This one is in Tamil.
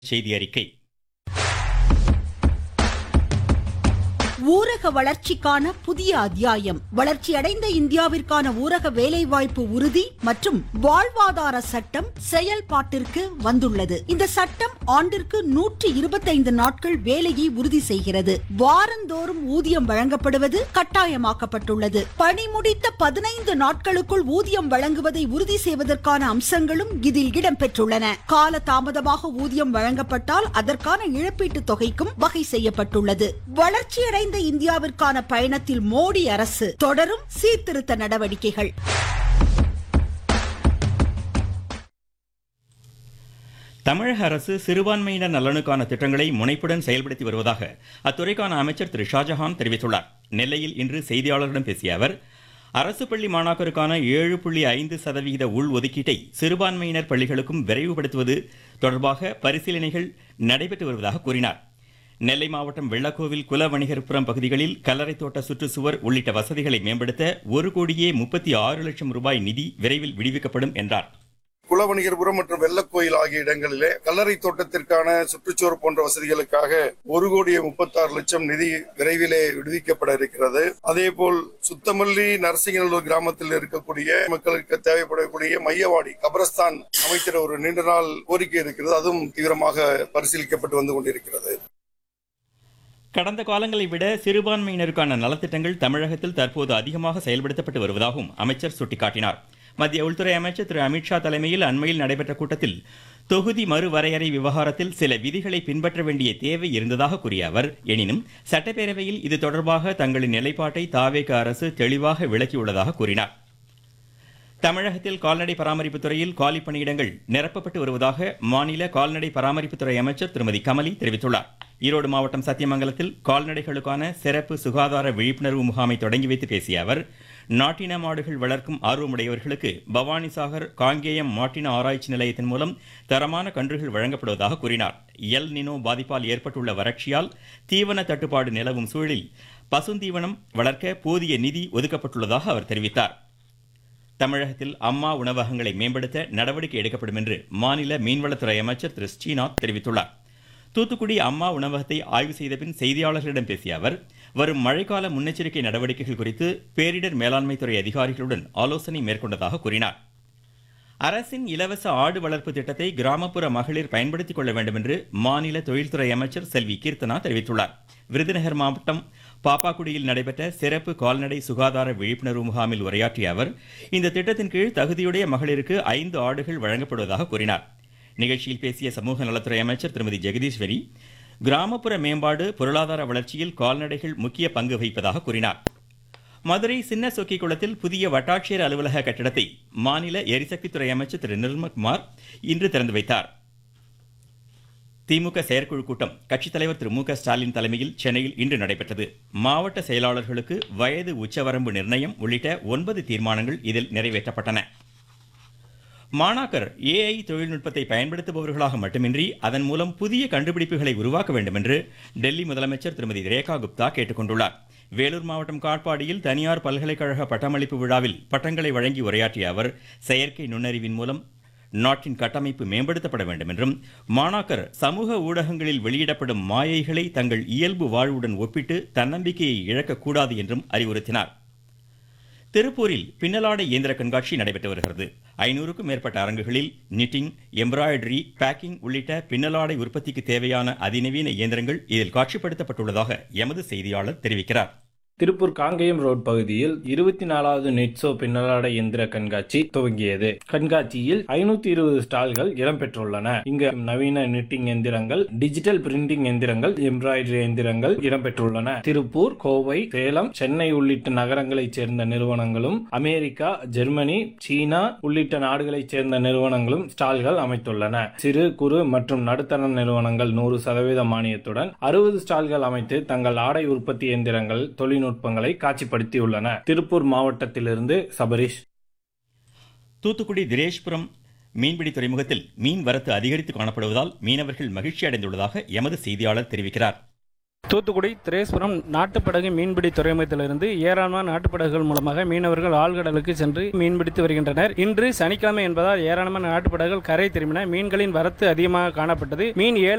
செய்தி அறிக்கை ஊரக வளர்ச்சிக்கான புதிய அத்தியாயம் வளர்ச்சியடைந்த இந்தியாவிற்கான ஊரக வேலைவாய்ப்பு உறுதி மற்றும் வாழ்வாதார சட்டம் செயல்பாட்டிற்கு வந்துள்ளது இந்த சட்டம் ஆண்டிற்கு நூற்றி இருபத்தைந்து நாட்கள் வேலையை உறுதி செய்கிறது வாரந்தோறும் ஊதியம் வழங்கப்படுவது கட்டாயமாக்கப்பட்டுள்ளது பணி முடித்த பதினைந்து நாட்களுக்குள் ஊதியம் வழங்குவதை உறுதி செய்வதற்கான அம்சங்களும் இதில் இடம்பெற்றுள்ளன கால தாமதமாக ஊதியம் வழங்கப்பட்டால் அதற்கான இழப்பீட்டுத் தொகைக்கும் வகை செய்யப்பட்டுள்ளது வளர்ச்சியடைந்த இந்தியாவிற்கான பயணத்தில் மோடி அரசு தொடரும் சீர்திருத்த நடவடிக்கைகள் தமிழக அரசு சிறுபான்மையினர் நலனுக்கான திட்டங்களை முனைப்புடன் செயல்படுத்தி வருவதாக அத்துறைக்கான அமைச்சர் திரு ஷாஜஹான் தெரிவித்துள்ளார் நெல்லையில் இன்று செய்தியாளர்களிடம் பேசிய அவர் அரசு பள்ளி மாணாக்கருக்கான ஏழு புள்ளி ஐந்து சதவிகித உள் ஒதுக்கீட்டை சிறுபான்மையினர் பள்ளிகளுக்கும் விரைவுபடுத்துவது தொடர்பாக பரிசீலனைகள் நடைபெற்று வருவதாக கூறினார் நெல்லை மாவட்டம் வெள்ளக்கோவில் குல வணிகர்புரம் பகுதிகளில் கல்லறை தோட்ட சுற்றுச்சுவர் உள்ளிட்ட வசதிகளை மேம்படுத்த ஒரு கோடியே முப்பத்தி ஆறு லட்சம் ரூபாய் நிதி விரைவில் விடுவிக்கப்படும் என்றார் குலவணிகர்புரம் மற்றும் வெள்ளக்கோயில் ஆகிய இடங்களிலே கல்லறை தோட்டத்திற்கான சுற்றுச்சுவர் போன்ற வசதிகளுக்காக ஒரு கோடியே முப்பத்தாறு லட்சம் நிதி விரைவிலே விடுவிக்கப்பட இருக்கிறது அதேபோல் சுத்தமல்லி நரசிங்கநல்லூர் கிராமத்தில் இருக்கக்கூடிய மக்களுக்கு தேவைப்படக்கூடிய மையவாடி கபரஸ்தான் அமைக்கிற ஒரு நீண்ட நாள் கோரிக்கை இருக்கிறது அதுவும் தீவிரமாக பரிசீலிக்கப்பட்டு வந்து கொண்டிருக்கிறது கடந்த காலங்களை விட சிறுபான்மையினருக்கான நலத்திட்டங்கள் தமிழகத்தில் தற்போது அதிகமாக செயல்படுத்தப்பட்டு வருவதாகவும் அமைச்சர் சுட்டிக்காட்டினார் மத்திய உள்துறை அமைச்சர் திரு அமித்ஷா தலைமையில் அண்மையில் நடைபெற்ற கூட்டத்தில் தொகுதி மறுவரையறை விவகாரத்தில் சில விதிகளை பின்பற்ற வேண்டிய தேவை இருந்ததாக கூறிய அவர் எனினும் சட்டப்பேரவையில் இது தொடர்பாக தங்களின் நிலைப்பாட்டை தாவேக அரசு தெளிவாக விளக்கியுள்ளதாக கூறினார் தமிழகத்தில் கால்நடை பராமரிப்புத் துறையில் காலி பணியிடங்கள் நிரப்பப்பட்டு வருவதாக மாநில கால்நடை பராமரிப்புத்துறை அமைச்சர் திருமதி கமலி தெரிவித்துள்ளார் ஈரோடு மாவட்டம் சத்தியமங்கலத்தில் கால்நடைகளுக்கான சிறப்பு சுகாதார விழிப்புணர்வு முகாமை தொடங்கி வைத்து பேசிய அவர் நாட்டின மாடுகள் வளர்க்கும் ஆர்வமுடையவர்களுக்கு பவானிசாகர் காங்கேயம் மாட்டின ஆராய்ச்சி நிலையத்தின் மூலம் தரமான கன்றுகள் வழங்கப்படுவதாக கூறினார் எல் நினோ பாதிப்பால் ஏற்பட்டுள்ள வறட்சியால் தீவன தட்டுப்பாடு நிலவும் சூழலில் பசுந்தீவனம் வளர்க்க போதிய நிதி ஒதுக்கப்பட்டுள்ளதாக அவர் தெரிவித்தார் தமிழகத்தில் அம்மா உணவகங்களை மேம்படுத்த நடவடிக்கை எடுக்கப்படும் என்று மாநில மீன்வளத்துறை அமைச்சர் திரு ஸ்ரீநாத் தெரிவித்துள்ளார் தூத்துக்குடி அம்மா உணவகத்தை ஆய்வு செய்த பின் செய்தியாளர்களிடம் பேசிய அவர் வரும் மழைக்கால முன்னெச்சரிக்கை நடவடிக்கைகள் குறித்து பேரிடர் மேலாண்மை துறை அதிகாரிகளுடன் ஆலோசனை மேற்கொண்டதாக கூறினார் அரசின் இலவச ஆடு வளர்ப்பு திட்டத்தை கிராமப்புற மகளிர் பயன்படுத்திக் கொள்ள வேண்டும் என்று மாநில தொழில்துறை அமைச்சர் செல்வி கீர்த்தனா தெரிவித்துள்ளார் விருதுநகர் மாவட்டம் பாப்பாக்குடியில் நடைபெற்ற சிறப்பு கால்நடை சுகாதார விழிப்புணர்வு முகாமில் உரையாற்றிய அவர் இந்த திட்டத்தின் கீழ் தகுதியுடைய மகளிருக்கு ஐந்து ஆடுகள் வழங்கப்படுவதாக கூறினார் நிகழ்ச்சியில் பேசிய சமூக நலத்துறை அமைச்சர் திருமதி ஜெகதீஸ்வரி கிராமப்புற மேம்பாடு பொருளாதார வளர்ச்சியில் கால்நடைகள் முக்கிய பங்கு வகிப்பதாக கூறினார் மதுரை சின்ன சொக்கி குளத்தில் புதிய வட்டாட்சியர் அலுவலக கட்டிடத்தை மாநில எரிசக்தித்துறை அமைச்சர் திரு நிர்மல்குமார் இன்று திறந்து வைத்தார் திமுக செயற்குழு கூட்டம் கட்சித் தலைவர் திரு மு க ஸ்டாலின் தலைமையில் சென்னையில் இன்று நடைபெற்றது மாவட்ட செயலாளர்களுக்கு வயது உச்சவரம்பு நிர்ணயம் உள்ளிட்ட ஒன்பது தீர்மானங்கள் இதில் நிறைவேற்றப்பட்டன மாணாக்கர் ஏஐ தொழில்நுட்பத்தை பயன்படுத்துபவர்களாக மட்டுமின்றி அதன் மூலம் புதிய கண்டுபிடிப்புகளை உருவாக்க வேண்டும் என்று டெல்லி முதலமைச்சர் திருமதி ரேகா குப்தா கேட்டுக்கொண்டுள்ளார் வேலூர் மாவட்டம் காட்பாடியில் தனியார் பல்கலைக்கழக பட்டமளிப்பு விழாவில் பட்டங்களை வழங்கி உரையாற்றிய அவர் செயற்கை நுண்ணறிவின் மூலம் நாட்டின் கட்டமைப்பு மேம்படுத்தப்பட வேண்டும் என்றும் மாணாக்கர் சமூக ஊடகங்களில் வெளியிடப்படும் மாயைகளை தங்கள் இயல்பு வாழ்வுடன் ஒப்பிட்டு தன்னம்பிக்கையை இழக்கக்கூடாது என்றும் அறிவுறுத்தினார் திருப்பூரில் பின்னலாடை இயந்திர கண்காட்சி நடைபெற்று வருகிறது ஐநூறுக்கும் மேற்பட்ட அரங்குகளில் நிட்டிங் எம்ப்ராய்டரி பேக்கிங் உள்ளிட்ட பின்னலாடை உற்பத்திக்கு தேவையான அதிநவீன இயந்திரங்கள் இதில் காட்சிப்படுத்தப்பட்டுள்ளதாக எமது செய்தியாளர் தெரிவிக்கிறார் திருப்பூர் காங்கேயம் ரோட் பகுதியில் இருபத்தி நாலாவது நெட்சோ பின்னலாடை எந்திர கண்காட்சி துவங்கியது கண்காட்சியில் ஐநூத்தி இருபது ஸ்டால்கள் இடம்பெற்றுள்ளன இங்கு நவீன நிட்டிங் எந்திரங்கள் டிஜிட்டல் பிரிண்டிங் எந்திரங்கள் எம்ப்ராய்டரி எந்திரங்கள் இடம்பெற்றுள்ளன திருப்பூர் கோவை சேலம் சென்னை உள்ளிட்ட நகரங்களைச் சேர்ந்த நிறுவனங்களும் அமெரிக்கா ஜெர்மனி சீனா உள்ளிட்ட நாடுகளைச் சேர்ந்த நிறுவனங்களும் ஸ்டால்கள் அமைத்துள்ளன சிறு குறு மற்றும் நடுத்தர நிறுவனங்கள் நூறு சதவீத மானியத்துடன் அறுபது ஸ்டால்கள் அமைத்து தங்கள் ஆடை உற்பத்தி எந்திரங்கள் தொழில்நுட்ப தொழில்நுட்பங்களை காட்சிப்படுத்தியுள்ளன திருப்பூர் மாவட்டத்திலிருந்து சபரீஷ் தூத்துக்குடி திரேஷ்புரம் மீன்பிடி துறைமுகத்தில் மீன் வரத்து அதிகரித்து காணப்படுவதால் மீனவர்கள் மகிழ்ச்சி அடைந்துள்ளதாக எமது செய்தியாளர் தெரிவிக்கிறார் தூத்துக்குடி திரேஸ்புரம் நாட்டுப்படகு மீன்பிடி துறைமுகத்திலிருந்து ஏராளமான நாட்டுப்படகுகள் மூலமாக மீனவர்கள் ஆழ்கடலுக்கு சென்று மீன்பிடித்து வருகின்றனர் இன்று சனிக்கிழமை என்பதால் ஏராளமான நாட்டுப்படகுகள் கரை திரும்பின மீன்களின் வரத்து அதிகமாக காணப்பட்டது மீன் ஏல